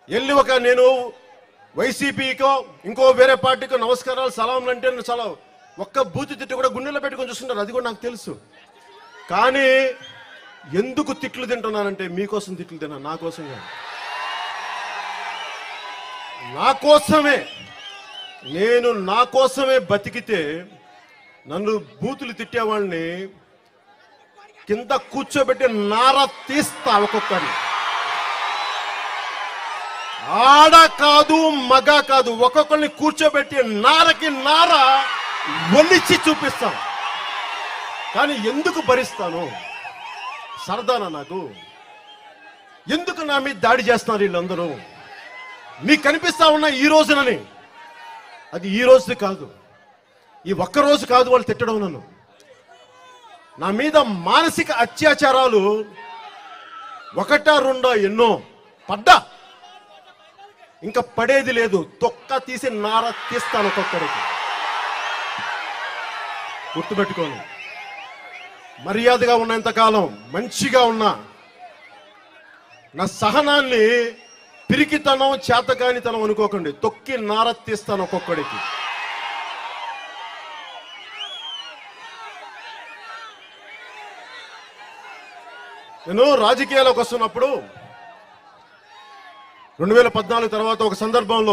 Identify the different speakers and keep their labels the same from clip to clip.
Speaker 1: వెళ్ళి ఒక నేను వైసీపీకో ఇంకో వేరే పార్టీకో నమస్కారాలు సలాంలు అంటే నేను చాలా ఒక్క బూతి తిట్టు కూడా గుండెలో పెట్టుకొని చూస్తుంటారు అది కూడా నాకు తెలుసు కానీ ఎందుకు తిట్లు తింటున్నానంటే మీకోసం తిట్లు తిన్నా నా కోసం కాదు నా కోసమే నేను నా కోసమే బతికితే నన్ను బూతులు తిట్టేవాళ్ళని కింద కూర్చోబెట్టి నార తీస్తా ఒక్కొక్కరిని ఆడ కాదు మగ కాదు ఒక్కొక్కరిని కూర్చోబెట్టి నారకి నార ఒలిచి చూపిస్తాం కానీ ఎందుకు భరిస్తాను సరదానా నాకు ఎందుకు నా మీద దాడి చేస్తున్నారు వీళ్ళందరూ మీకు కనిపిస్తా ఉన్న ఈ రోజునని అది ఈ రోజు కాదు ఈ ఒక్క రోజు కాదు వాళ్ళు తిట్టడం నన్ను నా మీద మానసిక అత్యాచారాలు ఒకటా రెండో ఎన్నో పడ్డా ఇంకా పడేది లేదు తొక్క తీసి నార తీస్తాను ఒక్కొక్కడికి గుర్తుపెట్టుకోను మర్యాదగా ఉన్నంతకాలం మంచిగా ఉన్నా నా సహనాన్ని పిరికితనం చేతకానితనం అనుకోకండి తొక్కి నార తీస్తాను ఒక్కొక్కడికి నేను రాజకీయాలకు వస్తున్నప్పుడు రెండు వేల పద్నాలుగు తర్వాత ఒక సందర్భంలో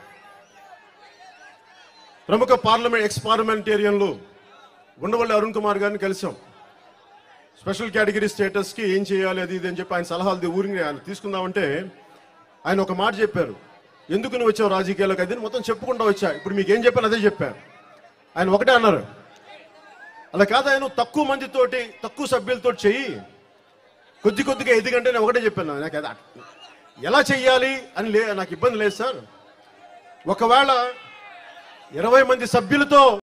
Speaker 1: ప్రముఖ పార్లమెంట్ ఎక్స్ పార్లమెంటేరియన్లు ఉండవల్లి అరుణ్ కుమార్ గారిని కలిసాం స్పెషల్ కేటగిరీ స్టేటస్కి ఏం చేయాలి అది ఇది అని చెప్పి ఆయన సలహాలు ది- ఊరిని ఆయన తీసుకుందామంటే ఆయన ఒక మాట చెప్పారు ఎందుకు నువ్వు వచ్చావు రాజకీయాలకు అది అని మొత్తం చెప్పుకుంటూ వచ్చా ఇప్పుడు మీకు ఏం చెప్పాను అదే చెప్పాను ఆయన ఒకటే అన్నారు అలా కాదు ఆయన నువ్వు తక్కువ మందితోటి తక్కువ సభ్యులతో చెయ్యి కొద్ది కొద్దిగా ఎదిగంటే నేను ఒకటే చెప్పాను నాకు అది ఎలా చెయ్యాలి అని లే నాకు ఇబ్బంది లేదు సార్ ఒకవేళ ఇరవై మంది సభ్యులతో